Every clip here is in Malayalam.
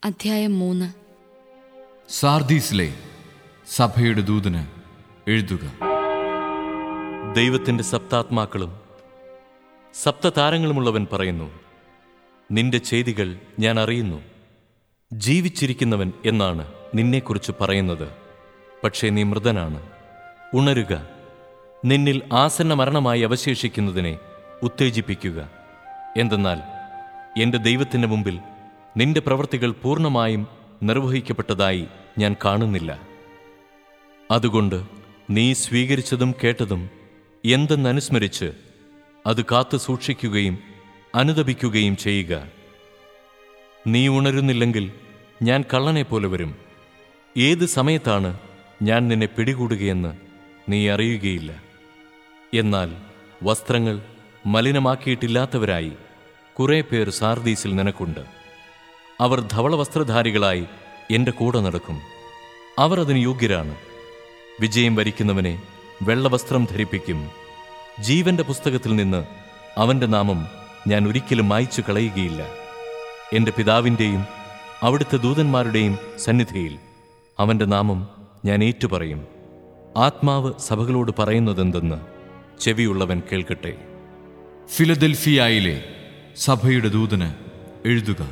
അധ്യായം മൂന്ന് സാർദീസിലെ സഭയുടെ ദൂതന് എഴുതുക ദൈവത്തിൻ്റെ സപ്താത്മാക്കളും സപ്തതാരങ്ങളുമുള്ളവൻ പറയുന്നു നിന്റെ ചെയ്തികൾ ഞാൻ അറിയുന്നു ജീവിച്ചിരിക്കുന്നവൻ എന്നാണ് നിന്നെക്കുറിച്ച് പറയുന്നത് പക്ഷേ നീ മൃതനാണ് ഉണരുക നിന്നിൽ ആസന്ന മരണമായി അവശേഷിക്കുന്നതിനെ ഉത്തേജിപ്പിക്കുക എന്തെന്നാൽ എൻ്റെ ദൈവത്തിൻ്റെ മുമ്പിൽ നിന്റെ പ്രവൃത്തികൾ പൂർണ്ണമായും നിർവഹിക്കപ്പെട്ടതായി ഞാൻ കാണുന്നില്ല അതുകൊണ്ട് നീ സ്വീകരിച്ചതും കേട്ടതും എന്തെന്നനുസ്മരിച്ച് അത് കാത്തു സൂക്ഷിക്കുകയും അനുദപിക്കുകയും ചെയ്യുക നീ ഉണരുന്നില്ലെങ്കിൽ ഞാൻ കള്ളനെ പോലെ വരും ഏത് സമയത്താണ് ഞാൻ നിന്നെ പിടികൂടുകയെന്ന് നീ അറിയുകയില്ല എന്നാൽ വസ്ത്രങ്ങൾ മലിനമാക്കിയിട്ടില്ലാത്തവരായി കുറേ പേർ സാർദീസിൽ നിനക്കുണ്ട് അവർ ധവളവസ്ത്രധാരികളായി എൻ്റെ കൂടെ നടക്കും അവർ അതിന് യോഗ്യരാണ് വിജയം വരിക്കുന്നവനെ വെള്ളവസ്ത്രം ധരിപ്പിക്കും ജീവന്റെ പുസ്തകത്തിൽ നിന്ന് അവന്റെ നാമം ഞാൻ ഒരിക്കലും മായ്ച്ചു കളയുകയില്ല എൻ്റെ പിതാവിൻ്റെയും അവിടുത്തെ ദൂതന്മാരുടെയും സന്നിധിയിൽ അവന്റെ നാമം ഞാൻ ഏറ്റുപറയും ആത്മാവ് സഭകളോട് പറയുന്നതെന്തെന്ന് ചെവിയുള്ളവൻ കേൾക്കട്ടെ ഫിലദൽഫിയായിലെ സഭയുടെ ദൂതന് എഴുതുക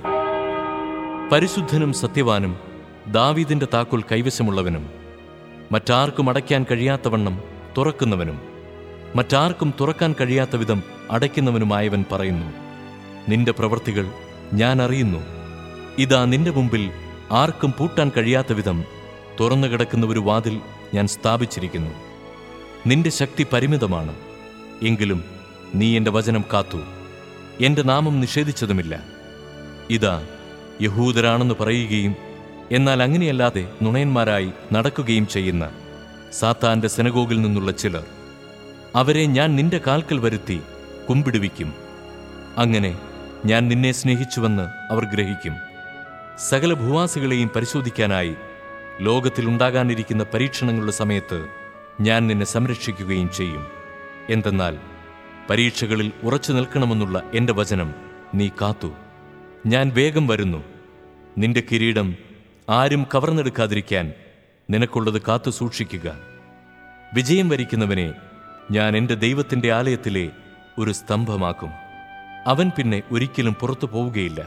പരിശുദ്ധനും സത്യവാനും ദാവീദിന്റെ താക്കോൽ കൈവശമുള്ളവനും മറ്റാർക്കും അടയ്ക്കാൻ കഴിയാത്തവണ്ണം തുറക്കുന്നവനും മറ്റാർക്കും തുറക്കാൻ കഴിയാത്ത വിധം അടയ്ക്കുന്നവനുമായവൻ പറയുന്നു നിന്റെ പ്രവൃത്തികൾ ഞാൻ അറിയുന്നു ഇതാ നിന്റെ മുമ്പിൽ ആർക്കും പൂട്ടാൻ കഴിയാത്ത വിധം തുറന്നു കിടക്കുന്ന ഒരു വാതിൽ ഞാൻ സ്ഥാപിച്ചിരിക്കുന്നു നിന്റെ ശക്തി പരിമിതമാണ് എങ്കിലും നീ എൻ്റെ വചനം കാത്തു എൻ്റെ നാമം നിഷേധിച്ചതുമില്ല ഇതാ യഹൂദരാണെന്ന് പറയുകയും എന്നാൽ അങ്ങനെയല്ലാതെ നുണയന്മാരായി നടക്കുകയും ചെയ്യുന്ന സാത്താന്റെ സെനഗോഗിൽ നിന്നുള്ള ചിലർ അവരെ ഞാൻ നിന്റെ കാൽക്കൽ വരുത്തി കുമ്പിടുവിക്കും അങ്ങനെ ഞാൻ നിന്നെ സ്നേഹിച്ചുവെന്ന് അവർ ഗ്രഹിക്കും സകല ഭൂവാസികളെയും പരിശോധിക്കാനായി ലോകത്തിൽ ഉണ്ടാകാനിരിക്കുന്ന പരീക്ഷണങ്ങളുടെ സമയത്ത് ഞാൻ നിന്നെ സംരക്ഷിക്കുകയും ചെയ്യും എന്തെന്നാൽ പരീക്ഷകളിൽ ഉറച്ചു നിൽക്കണമെന്നുള്ള എൻ്റെ വചനം നീ കാത്തു ഞാൻ വേഗം വരുന്നു നിന്റെ കിരീടം ആരും കവർന്നെടുക്കാതിരിക്കാൻ നിനക്കുള്ളത് കാത്തു സൂക്ഷിക്കുക വിജയം വരിക്കുന്നവനെ ഞാൻ എൻ്റെ ദൈവത്തിൻ്റെ ആലയത്തിലെ ഒരു സ്തംഭമാക്കും അവൻ പിന്നെ ഒരിക്കലും പുറത്തു പോവുകയില്ല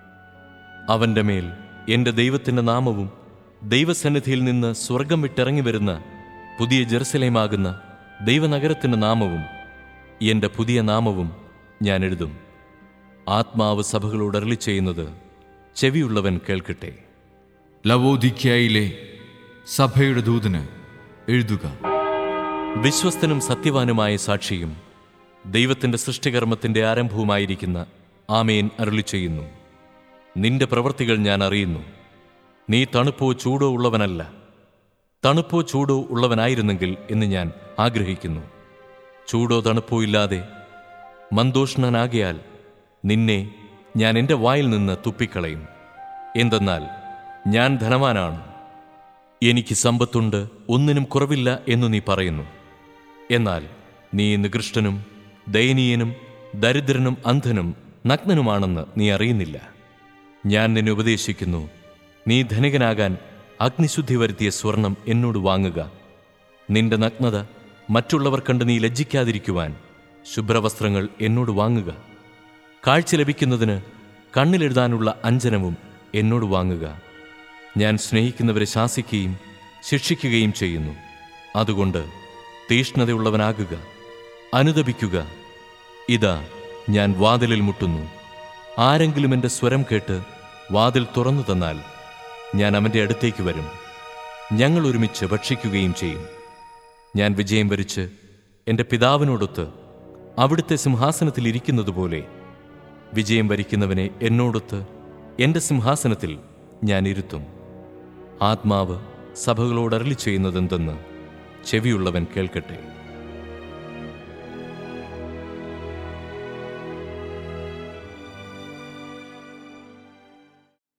അവൻ്റെ മേൽ എൻ്റെ ദൈവത്തിൻ്റെ നാമവും ദൈവസന്നിധിയിൽ നിന്ന് സ്വർഗം വിട്ടിറങ്ങി വരുന്ന പുതിയ ജെറുസലേമാകുന്ന ദൈവനഗരത്തിൻ്റെ നാമവും എൻ്റെ പുതിയ നാമവും ഞാൻ എഴുതും ആത്മാവ് സഭകളോട് അരളി ചെയ്യുന്നത് ചെവിയുള്ളവൻ കേൾക്കട്ടെ ലവോദിക്കയിലെ സഭയുടെ ദൂതന് എഴുതുക വിശ്വസ്തനും സത്യവാനുമായ സാക്ഷിയും ദൈവത്തിന്റെ സൃഷ്ടികർമ്മത്തിന്റെ ആരംഭവുമായിരിക്കുന്ന ആമേൻ അരുളി ചെയ്യുന്നു നിന്റെ പ്രവൃത്തികൾ ഞാൻ അറിയുന്നു നീ തണുപ്പോ ചൂടോ ഉള്ളവനല്ല തണുപ്പോ ചൂടോ ഉള്ളവനായിരുന്നെങ്കിൽ എന്ന് ഞാൻ ആഗ്രഹിക്കുന്നു ചൂടോ തണുപ്പോ ഇല്ലാതെ മന്ദോഷ്ണനാകിയാൽ നിന്നെ ഞാൻ എൻ്റെ വായിൽ നിന്ന് തുപ്പിക്കളയും എന്തെന്നാൽ ഞാൻ ധനവാനാണ് എനിക്ക് സമ്പത്തുണ്ട് ഒന്നിനും കുറവില്ല എന്നു നീ പറയുന്നു എന്നാൽ നീ നികൃഷ്ടനും ദയനീയനും ദരിദ്രനും അന്ധനും നഗ്നനുമാണെന്ന് നീ അറിയുന്നില്ല ഞാൻ നിന്നെ ഉപദേശിക്കുന്നു നീ ധനികനാകാൻ അഗ്നിശുദ്ധി വരുത്തിയ സ്വർണം എന്നോട് വാങ്ങുക നിന്റെ നഗ്നത മറ്റുള്ളവർ കണ്ട് നീ ലജ്ജിക്കാതിരിക്കുവാൻ ശുഭ്രവസ്ത്രങ്ങൾ എന്നോട് വാങ്ങുക കാഴ്ച ലഭിക്കുന്നതിന് കണ്ണിലെഴുതാനുള്ള അഞ്ജനവും എന്നോട് വാങ്ങുക ഞാൻ സ്നേഹിക്കുന്നവരെ ശാസിക്കുകയും ശിക്ഷിക്കുകയും ചെയ്യുന്നു അതുകൊണ്ട് തീഷ്ണതയുള്ളവനാകുക അനുദപിക്കുക ഇതാ ഞാൻ വാതിലിൽ മുട്ടുന്നു ആരെങ്കിലും എൻ്റെ സ്വരം കേട്ട് വാതിൽ തുറന്നു തന്നാൽ ഞാൻ അവൻ്റെ അടുത്തേക്ക് വരും ഞങ്ങൾ ഒരുമിച്ച് ഭക്ഷിക്കുകയും ചെയ്യും ഞാൻ വിജയം വരിച്ച് എൻ്റെ പിതാവിനോടൊത്ത് അവിടുത്തെ സിംഹാസനത്തിൽ ഇരിക്കുന്നതുപോലെ വിജയം വരിക്കുന്നവനെ എന്നോടൊത്ത് എൻ്റെ സിംഹാസനത്തിൽ ഞാൻ ഇരുത്തും ആത്മാവ് സഭകളോട് അരളി ചെയ്യുന്നതെന്തെന്ന് ചെവിയുള്ളവൻ കേൾക്കട്ടെ